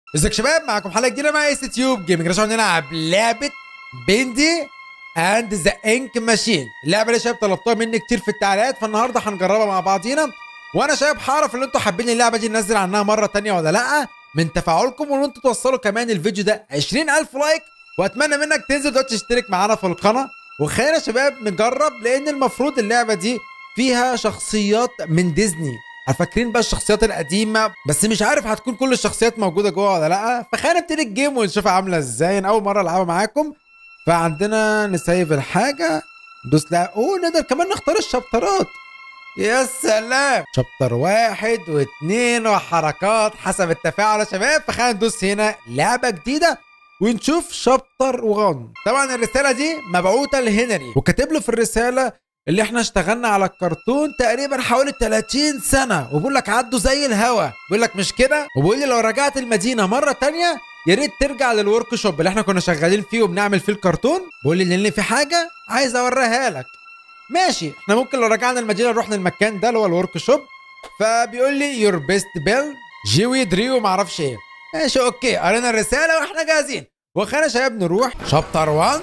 ازيك يا شباب معاكم حلقه جديده مع اس تيوب جيمنج رجعنا نلعب لعبه بيندي اند ذا انك ماشين اللعبه اللي يا شباب طلبتوها مني كتير في التعليقات فالنهارده هنجربها مع بعضينا وانا شباب هعرف ان انتوا حابين اللعبه دي ننزل عنها مره تانية ولا لا من تفاعلكم وان انتوا توصلوا كمان الفيديو ده 20000 لايك واتمنى منك تنزل دلوقتي تشترك معانا في القناه وخلينا يا شباب نجرب لان المفروض اللعبه دي فيها شخصيات من ديزني فاكرين بقى الشخصيات القديمه بس مش عارف هتكون كل الشخصيات موجوده جوه ولا لا فخلينا نبتدي الجيم ونشوفها عامله ازاي انا اول مره العبها معاكم فعندنا نسيف الحاجه ندوس لا اوه نقدر كمان نختار الشابترات يا سلام شابتر واحد واثنين وحركات حسب التفاعل يا شباب فخلينا ندوس هنا لعبه جديده ونشوف شابتر 1 طبعا الرساله دي مبعوثه لهنري وكاتب له في الرساله اللي احنا اشتغلنا على الكرتون تقريبا حوالي 30 سنه وبقول لك عدوا زي الهوا بيقول لك مش كده وبيقول لي لو رجعت المدينه مره تانية يا ريت ترجع للورك شوب اللي احنا كنا شغالين فيه وبنعمل فيه الكرتون بيقول لي لان في حاجه عايز اوريها لك ماشي احنا ممكن لو رجعنا المدينه نروح للمكان ده اللي هو الورك شوب فبيقول لي يور بيست بيل جيوي دريو معرفش ايه ماشي اوكي قرينا الرساله واحنا جاهزين وخلينا يا شباب نروح شابتر 1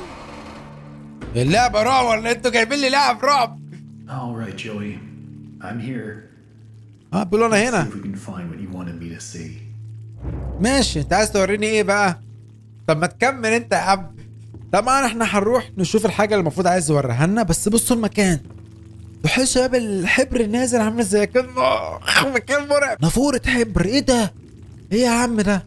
اللعبه رعب ولا انتوا جايبين لي لعب رعب All right, Joey. I'm here. اه بيقولوا انا See هنا if we can find what you wanted me to see. ماشي انت عايز توريني ايه بقى طب ما تكمل انت يا عم طبعا احنا هنروح نشوف الحاجه اللي المفروض عايز يوريها لنا بس بصوا المكان تحس شباب الحبر نازل عامل زي كده مكان مرعب نافوره حبر ايه ده ايه يا عم ده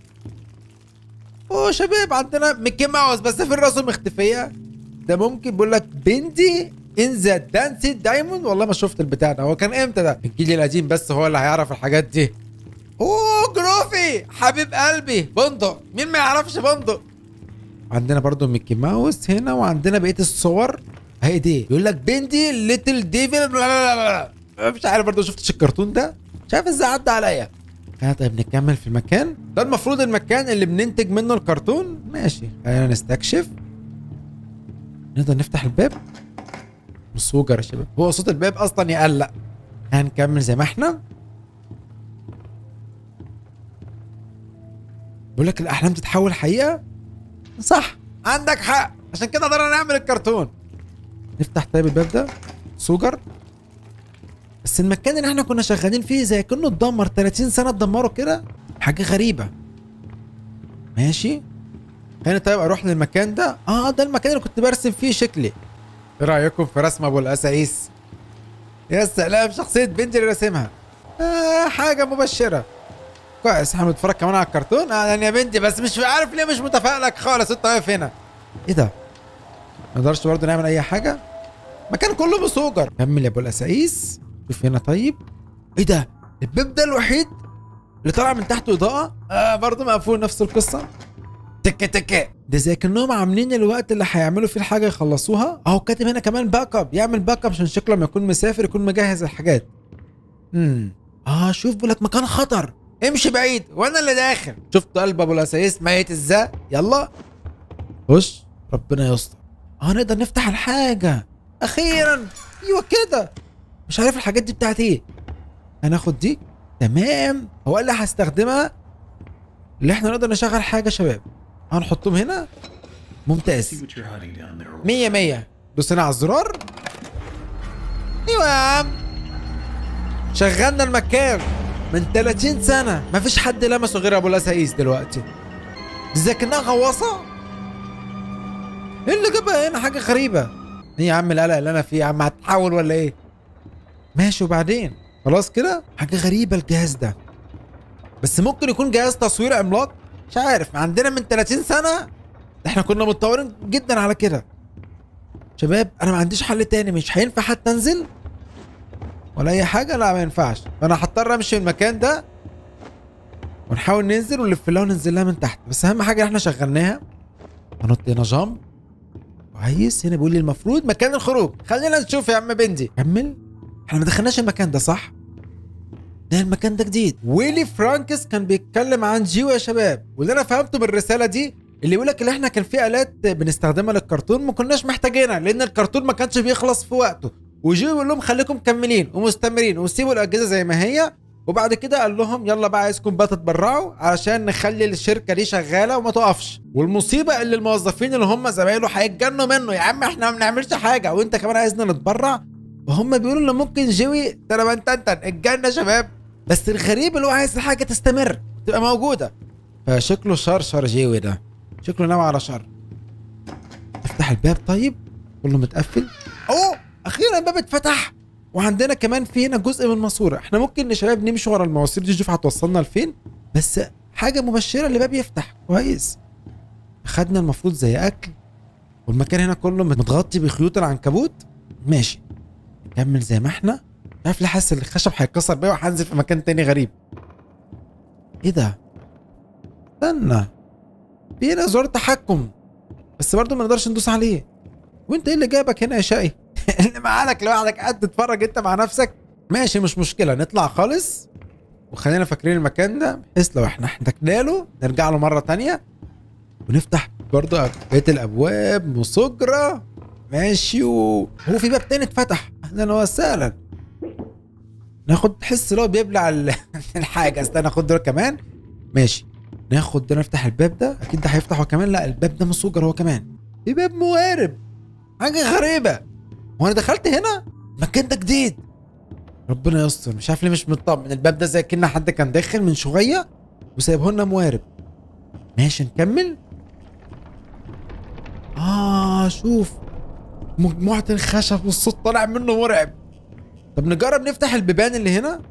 اوه شباب عندنا ميكي ماوس بس في الرسم مختفيه ده ممكن بيقول لك بندي ان ذا دانسي دايموند والله ما شفت البتاع ده هو كان امتى ده الجيل القديم بس هو اللي هيعرف الحاجات دي اوه جروفي حبيب قلبي بندق مين ما يعرفش بندق عندنا برضو ميكي ماوس هنا وعندنا بقيه الصور اهي دي يقول لك بندي ليتل ديفل لا لا لا لا مش عارف برضو شفتش الكرتون ده مش عارف ازاي عدى عليا ها طيب نكمل في المكان ده المفروض المكان اللي بننتج منه الكرتون ماشي خلينا نستكشف نقدر نفتح الباب مسوجر يا شباب هو صوت الباب اصلا يقلق هنكمل زي ما احنا بيقول لك الاحلام تتحول حقيقه صح عندك حق عشان كده قدرنا نعمل الكرتون نفتح طيب الباب ده سوجر بس المكان اللي احنا كنا شغالين فيه زي كانه اتدمر 30 سنه اتدمروا كده حاجه غريبه ماشي خلينا طيب اروح للمكان ده اه ده المكان اللي كنت برسم فيه شكلي ايه رايكم في رسم ابو الاسايس يا سلام شخصيه بنتي اللي راسمها آه حاجه مبشره كويس احنا بنتفرج كمان على الكرتون اهلا يا بنتي بس مش عارف ليه مش متفائلك خالص انت واقف هنا ايه ده ما نقدرش برضه نعمل اي حاجه مكان كله مسوجر كمل يا ابو الاسايس شوف هنا طيب ايه ده الباب ده الوحيد اللي طالع من تحته اضاءه اه برضه مقفول نفس القصه تك تك ده زي كانهم عاملين الوقت اللي هيعملوا فيه الحاجه يخلصوها اهو كاتب هنا كمان باك اب يعمل باك اب عشان شكله لما يكون مسافر يكون مجهز الحاجات امم اه شوف بقول لك مكان خطر امشي بعيد وانا اللي داخل شفت قلب ابو الاسايس ميت ازاي يلا خش ربنا يستر اه نقدر نفتح الحاجه اخيرا ايوه كده مش عارف الحاجات دي بتاعت ايه هناخد دي تمام هو قال لي هستخدمها اللي احنا نقدر نشغل حاجه يا شباب هنحطهم هنا See ممتاز what you're hiding down there. مية مية دوس هنا على الزرار ايوه يا عم شغلنا المكان من 30 سنة مفيش حد لمسه غير ابو الاسايس دلوقتي دي زي كانها غواصة ايه اللي جابها هنا حاجة غريبة ايه يا عم القلق اللي انا فيه يا عم هتحول ولا ايه ماشي وبعدين خلاص كده حاجة غريبة الجهاز ده بس ممكن يكون جهاز تصوير عملاق مش عارف عندنا من 30 سنة احنا كنا متطورين جدا على كده شباب انا ما عنديش حل تاني مش هينفع حتى انزل ولا اي حاجه لا ما ينفعش فانا هضطر امشي من المكان ده ونحاول ننزل ونلف لها وننزل لها من تحت بس اهم حاجه احنا شغلناها هنط هنا جامب كويس هنا بيقول لي المفروض مكان الخروج خلينا نشوف يا عم بندي كمل احنا ما دخلناش المكان ده صح ده المكان ده جديد ويلي فرانكس كان بيتكلم عن جيو يا شباب واللي انا فهمته من الرساله دي اللي يقول لك اللي احنا كان في الات بنستخدمها للكرتون ما كناش محتاجينها لان الكرتون ما كانش بيخلص في وقته وجيو يقول لهم خليكم مكملين ومستمرين وسيبوا الاجهزه زي ما هي وبعد كده قال لهم يلا بقى عايزكم بقى تتبرعوا علشان نخلي الشركه دي شغاله وما تقفش والمصيبه اللي الموظفين اللي هم زمايله هيتجنوا منه يا عم احنا ما بنعملش حاجه وانت كمان عايزنا نتبرع وهم بيقولوا ان ممكن جوي تربنتنتن الجنه يا شباب بس الغريب اللي هو عايز الحاجه تستمر تبقى موجوده فشكله شر شر جيوي ده شكله ناوي على شر افتح الباب طيب كله متقفل اوه اخيرا الباب اتفتح وعندنا كمان في هنا جزء من الماسوره احنا ممكن يا شباب نمشي ورا المواسير دي نشوف هتوصلنا لفين بس حاجه مبشره اللي الباب يفتح كويس خدنا المفروض زي اكل والمكان هنا كله متغطي بخيوط العنكبوت ماشي نكمل زي ما احنا مش عارف ليه حاسس ان الخشب هيتكسر بيا وهنزل في مكان تاني غريب ايه ده استنى في هنا زرار تحكم بس برضه ما نقدرش ندوس عليه وانت ايه اللي جابك هنا يا شقي اللي معاك لوحدك قاعد تتفرج انت مع نفسك ماشي مش مشكله نطلع خالص وخلينا فاكرين المكان ده بحيث لو احنا احتجنا له نرجع له مره تانية ونفتح برضه بقيه الابواب وسجره ماشي وهو في باب تاني اتفتح اهلا وسهلا ناخد تحس اللي هو بيبلع ال- الحاجه استنى ناخد دول كمان ماشي ناخد ده نفتح الباب ده اكيد ده هيفتحه كمان لا الباب ده مسوجر هو كمان في باب موارب حاجه غريبه وانا دخلت هنا المكان ده جديد ربنا يستر مش عارف ليه مش مطمن الباب ده زي كنا حد كان داخل من شويه وسايبه لنا موارب ماشي نكمل اه شوف مجموعه الخشب والصوت طالع منه مرعب طب نجرب نفتح البيبان اللي هنا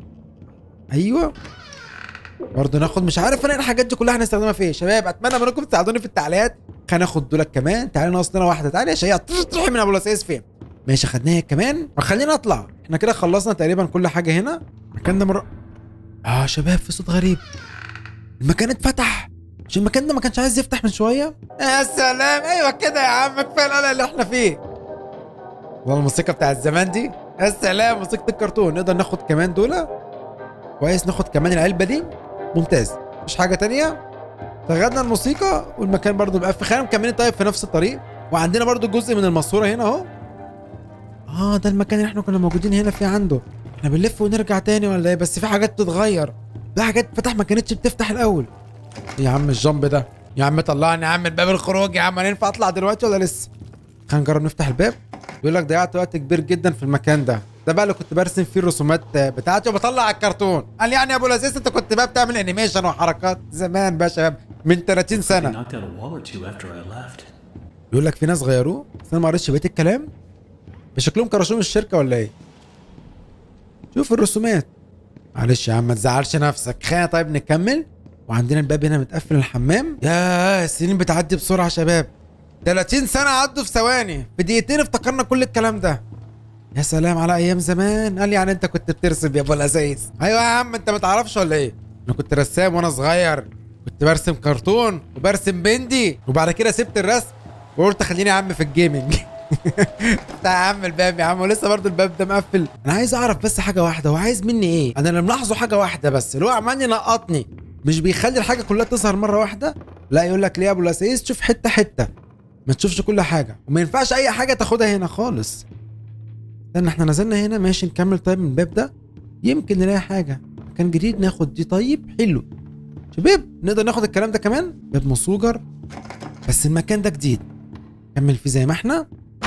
ايوه برضه ناخد مش عارف انا الحاجات دي كلها هنستخدمها في ايه شباب اتمنى منكم تساعدوني في التعليقات خلينا ناخد دولك كمان تعالى ناقص لنا واحده تعالى يا شيخ تروحي من ابو الاساس فين ماشي خدناها كمان خلينا نطلع احنا كده خلصنا تقريبا كل حاجه هنا المكان ده مر... اه شباب في صوت غريب المكان اتفتح مش المكان ده ما كانش عايز يفتح من شويه يا سلام ايوه كده يا عم كفايه القلق اللي احنا فيه والله الموسيقى بتاع الزمان دي يا سلام موسيقى الكرتون نقدر ناخد كمان دول كويس ناخد كمان العلبه دي ممتاز مش حاجه تانية شغلنا الموسيقى والمكان برضو مقفل خلينا مكملين طيب في نفس الطريق وعندنا برضو جزء من الماسوره هنا اهو اه ده المكان اللي احنا كنا موجودين هنا فيه عنده احنا بنلف ونرجع تاني ولا ايه بس في حاجات بتتغير في حاجات فتح ما كانتش بتفتح الاول إيه يا عم الجنب ده يا عم طلعني يا عم الباب الخروج يا عم انا ينفع اطلع دلوقتي ولا لسه خلينا نجرب نفتح الباب بيقول لك ضيعت وقت كبير جدا في المكان ده ده بقى اللي كنت برسم فيه الرسومات بتاعتي وبطلع على الكرتون قال يعني يا ابو العزيز انت كنت بقى بتعمل انيميشن وحركات زمان بقى يا شباب من 30 They سنه knocked out a wall or two after I left. بيقول لك في ناس غيروه بس انا ما قريتش بقيه الكلام بشكلهم كرشوم الشركه ولا ايه شوف الرسومات معلش يا عم ما تزعلش نفسك خلينا طيب نكمل وعندنا الباب هنا متقفل الحمام يا السنين بتعدي بسرعه يا شباب 30 سنه عدوا في ثواني في دقيقتين افتكرنا كل الكلام ده يا سلام على ايام زمان قال لي يعني انت كنت بترسم يا ابو الاساس ايوه يا عم انت ما تعرفش ولا ايه انا كنت رسام وانا صغير كنت برسم كرتون وبرسم بندي وبعد كده سبت الرسم وقلت خليني يا عم في الجيمنج بتاع يا عم الباب يا عم ولسه برضه الباب ده مقفل انا عايز اعرف بس حاجه واحده هو عايز مني ايه انا اللي ملاحظه حاجه واحده بس اللي هو عمال ينقطني مش بيخلي الحاجه كلها تظهر مره واحده لا يقول لك ليه يا ابو الاساس تشوف حته حته ما تشوفش كل حاجه وما ينفعش اي حاجه تاخدها هنا خالص استنى احنا نزلنا هنا ماشي نكمل طيب من الباب ده يمكن نلاقي حاجه مكان جديد ناخد دي طيب حلو شباب نقدر ناخد الكلام ده كمان باب مسوجر بس المكان ده جديد نكمل فيه زي ما احنا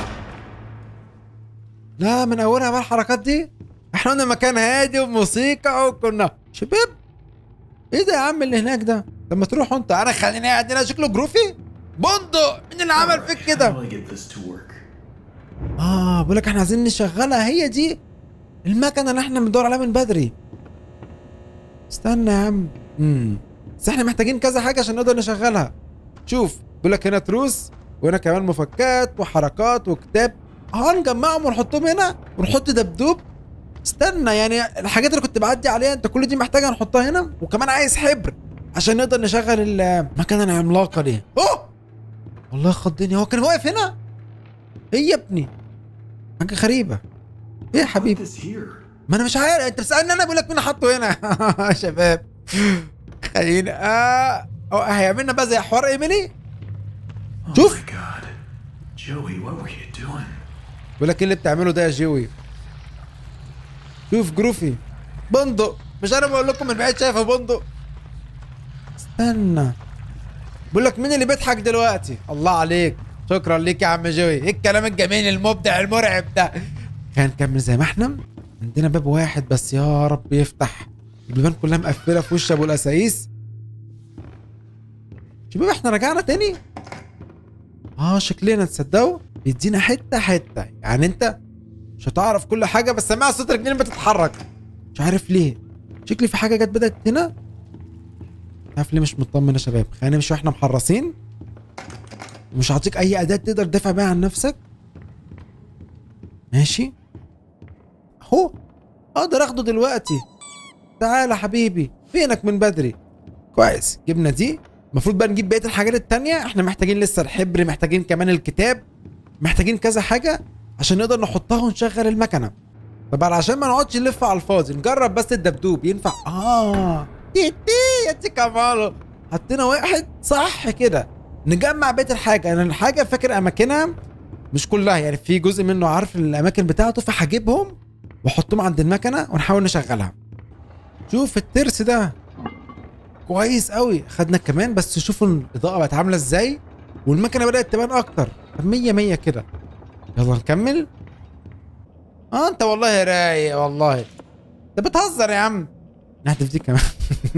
لا من اولها بقى الحركات دي احنا قلنا مكان هادي وموسيقى وكنا شباب ايه ده يا عم اللي هناك ده طب ما تروحوا انت انا خليني قاعد هنا شكله جروفي بندق مين اللي عمل فيك How كده do I get this to work? اه بقول لك احنا عايزين نشغلها هي دي المكنه اللي احنا بندور عليها من بدري استنى يا عم امم بس احنا محتاجين كذا حاجه عشان نقدر نشغلها شوف بيقول لك هنا تروس وهنا كمان مفكات وحركات وكتاب اه نجمعهم ونحطهم هنا ونحط دبدوب استنى يعني الحاجات اللي كنت بعدي عليها انت كل دي محتاجه نحطها هنا وكمان عايز حبر عشان نقدر نشغل المكنه العملاقه دي اوه والله خضني هو كان واقف هنا ايه يا ابني حاجه غريبه ايه يا Put حبيبي this here. ما انا مش عارف انت بتسالني انا بقول لك مين حاطه هنا يا شباب خلينا اه أو هيعملنا بقى زي حوار ايميلي Oh Shuf. my god. Joey, what were you doing? بيقول لك ايه اللي بتعمله ده يا جوي شوف جروفي بندق مش انا بقول لكم من بعيد شايف بندق استنى بقول لك مين اللي بيضحك دلوقتي الله عليك شكرا ليك يا عم جوي ايه الكلام الجميل المبدع المرعب ده خلينا نكمل زي ما احنا عندنا باب واحد بس يا رب يفتح البيبان كلها مقفله في وش ابو الاسايس شباب احنا رجعنا تاني اه شكلنا تصدقوا بيدينا حته حته يعني انت مش هتعرف كل حاجه بس سامع صوت رجلين بتتحرك مش عارف ليه شكلي في حاجه جت بدات هنا مش عارف ليه مش مطمن يا شباب خلينا نمشي واحنا محرصين مش هعطيك اي اداه تقدر تدافع بيها عن نفسك ماشي اهو اقدر اخده دلوقتي تعال يا حبيبي فينك من بدري كويس جبنا دي المفروض بقى نجيب بقيه الحاجات التانية احنا محتاجين لسه الحبر محتاجين كمان الكتاب محتاجين كذا حاجه عشان نقدر نحطها ونشغل المكنه طبعا عشان ما نقعدش نلف على الفاضي نجرب بس الدبدوب ينفع اه تي تي يا تي كمالو حطينا واحد صح كده نجمع بقيه الحاجه انا الحاجه فاكر اماكنها مش كلها يعني في جزء منه عارف الاماكن بتاعته فهجيبهم واحطهم عند المكنه ونحاول نشغلها شوف الترس ده كويس قوي خدنا كمان بس شوفوا الاضاءه بقت عامله ازاي والمكنه بدات تبان اكتر طب 100 100 كده يلا نكمل اه انت والله رايق والله انت بتهزر يا عم نهدف دي كمان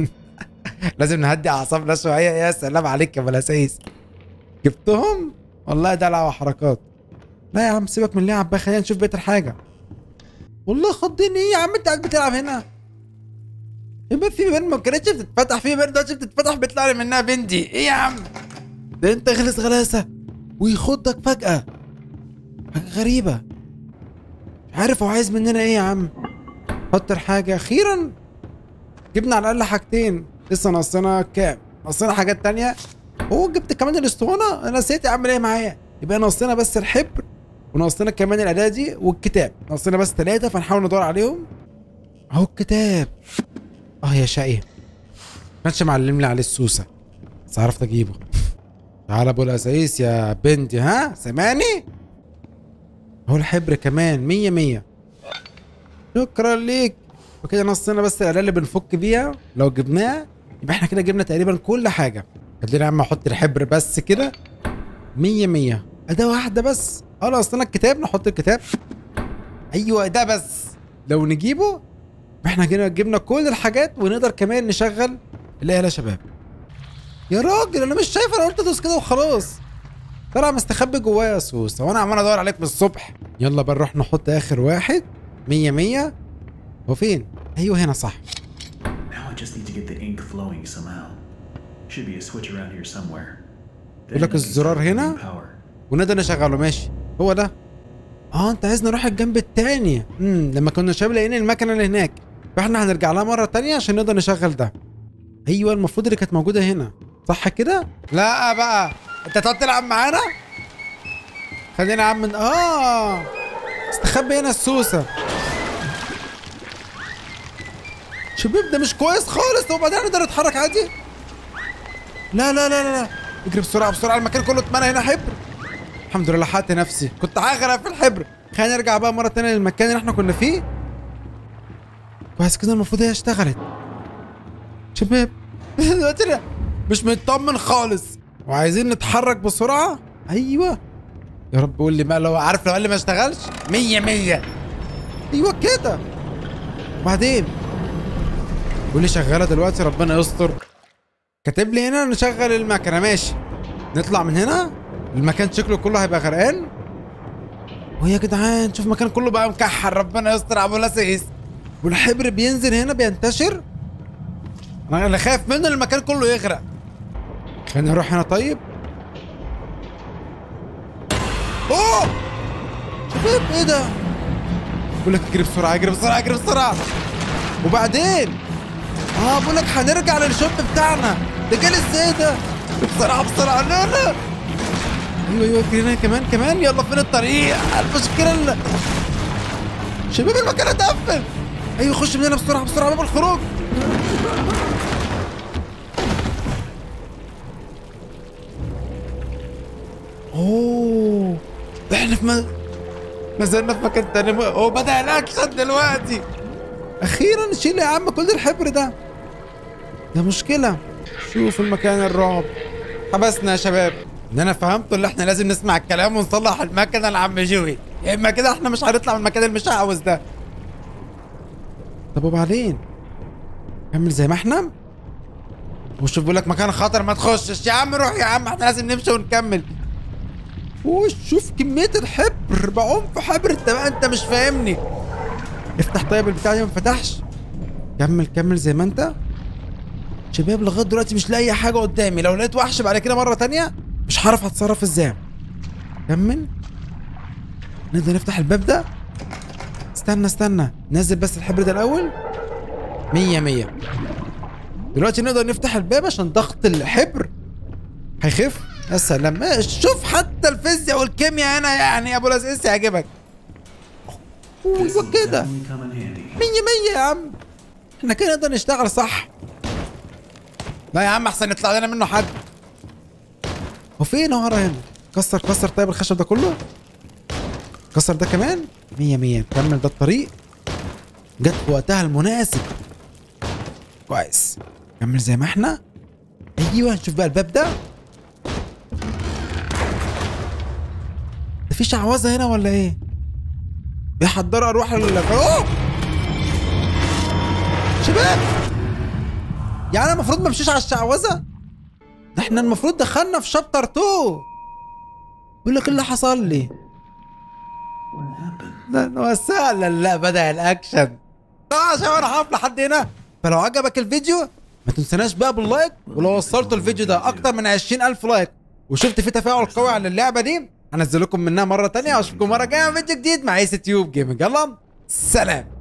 لازم نهدي اعصابنا شويه يا سلام عليك يا بلاسيس جبتهم والله دلع وحركات لا يا عم سيبك من اللعب بقى خلينا نشوف بقيه الحاجه والله خضني ايه يا عم انت قاعد بتلعب هنا يبقى في بين ما كانتش بتتفتح في بين دلوقتي بتتفتح بيطلع لي منها بنتي ايه يا عم ده انت غلس غلاسه ويخضك فجاه حاجه غريبه مش عارف هو عايز مننا ايه يا عم حط الحاجه اخيرا جبنا على الاقل حاجتين لسه ناقصنا كام ناقصنا حاجات تانية هو جبت كمان الاسطوانه انا نسيت اعمل ايه معايا يبقى ناقصنا بس الحبر وناقصنا كمان الاداه دي والكتاب ناقصنا بس ثلاثه فنحاول ندور عليهم اهو الكتاب اه يا شقي كانش معلم لي عليه السوسه بس عرفت اجيبه تعال ابو الاسايس يا بنتي ها سامعني اهو الحبر كمان مية مية شكرا ليك وكده ناقصنا بس الاداه اللي بنفك بيها لو جبناها يبقى احنا كده جبنا تقريبا كل حاجه خلينا يا عم احط الحبر بس كده مية مية اداه واحده بس اه ناقصنا الكتاب نحط الكتاب ايوه ده بس لو نجيبه احنا كده جبنا كل الحاجات ونقدر كمان نشغل الاله يا شباب يا راجل انا مش شايف انا قلت ادوس كده وخلاص طلع مستخبي جوايا يا سوسه وانا عمال ادور عليك من الصبح يلا بقى نروح نحط اخر واحد مية مية هو فين ايوه هنا صح Now I just need to get the ink flowing somehow. Should be a switch around here somewhere. يقول لك Then we can الزرار start هنا. getting power. ونقدر نشغله ماشي هو ده اه انت عايزنا نروح الجنب التاني امم لما كنا شباب لاقيين المكنه اللي هناك فاحنا هنرجع لها مره تانية عشان نقدر نشغل ده ايوه المفروض اللي كانت موجوده هنا صح كده لا بقى انت تقعد تلعب معانا خلينا يا عم ن- اه استخبي هنا السوسه شباب ده مش كويس خالص وبعدين نقدر نتحرك عادي لا لا لا لا لا اجري بسرعه بسرعه المكان كله اتمنى هنا حبر الحمد لله لحقت نفسي كنت هغرق في الحبر خلينا نرجع بقى مره تانية للمكان اللي احنا كنا فيه كويس كده المفروض هي اشتغلت شباب دلوقتي أنا مش مطمن خالص وعايزين نتحرك بسرعه ايوه يا رب قول لي بقى لو عارف لو قال لي ما اشتغلش مية مية ايوه كده وبعدين قول لي شغاله دلوقتي ربنا يستر كاتب لي هنا نشغل المكنه ماشي نطلع من هنا المكان شكله كله هيبقى غرقان ويا جدعان شوف المكان كله بقى مكحر ربنا يستر ابو لسيس والحبر بينزل هنا بينتشر انا اللي خايف منه المكان كله يغرق خلينا نروح هنا طيب اوه شباب ايه ده بقول لك اجري بسرعه اجري بسرعه اجري بسرعه وبعدين اه بقول لك هنرجع للشوب بتاعنا ده جالي ازاي ده بسرعه بسرعه لا لا ايوه ايوه جرينا كمان كمان يلا فين الطريق المشكله ال... شباب المكان اتقفل ايوه خش من هنا بسرعه بسرعه باب الخروج اوه احنا في م... ما زلنا في مكان تاني هو بدأ الاكشن دلوقتي اخيرا شيل يا عم كل الحبر ده ده مشكله شوف المكان الرعب حبسنا يا شباب ان انا فهمت اللي احنا لازم نسمع الكلام ونصلح المكنه لعم جوي يا اما كده احنا مش هنطلع من المكان المشعوذ ده طب وبعدين كمل زي ما احنا وشوف بيقول لك مكان خطر ما تخشش يا عم روح يا عم احنا لازم نمشي ونكمل وشوف كمية الحبر بعوم في حبر انت بقى انت مش فاهمني افتح طيب البتاع دي ما فتحش كمل كمل زي ما انت شباب لغايه دلوقتي مش لاقي حاجه قدامي لو لقيت وحش بعد كده مره تانية مش هعرف اتصرف ازاي كمل نقدر نفتح الباب ده استنى استنى نزل بس الحبر ده الاول مية مية دلوقتي نقدر نفتح الباب عشان ضغط الحبر هيخف يا سلام آه، شوف حتى الفيزياء والكيمياء هنا يعني يا ابو لازقس يعجبك This ايوه will كده definitely come in handy. مية مية يا عم احنا كده نقدر نشتغل صح لا يا عم احسن يطلع لنا منه حد هو فين ورا هنا كسر كسر طيب الخشب ده كله كسر ده كمان مية مية كمل ده الطريق جت في وقتها المناسب كويس كمل زي ما احنا ايوه نشوف بقى الباب ده ده في شعوذه هنا ولا ايه بيحضروا اروح ال اوه شباب يعني انا المفروض ما امشيش على الشعوذه ده احنا المفروض دخلنا في شابتر 2 بيقول لك إيه اللي حصل لي What happened? ده وسهلا لا بدا الاكشن طبعا عشان انا هقف لحد هنا فلو عجبك الفيديو ما تنسناش بقى باللايك ولو وصلت الفيديو ده اكتر من 20000 لايك وشفت فيه تفاعل قوي على اللعبه دي هنزل لكم منها مره تانية واشوفكم مره جايه في فيديو جديد مع ايس تيوب جيمنج يلا سلام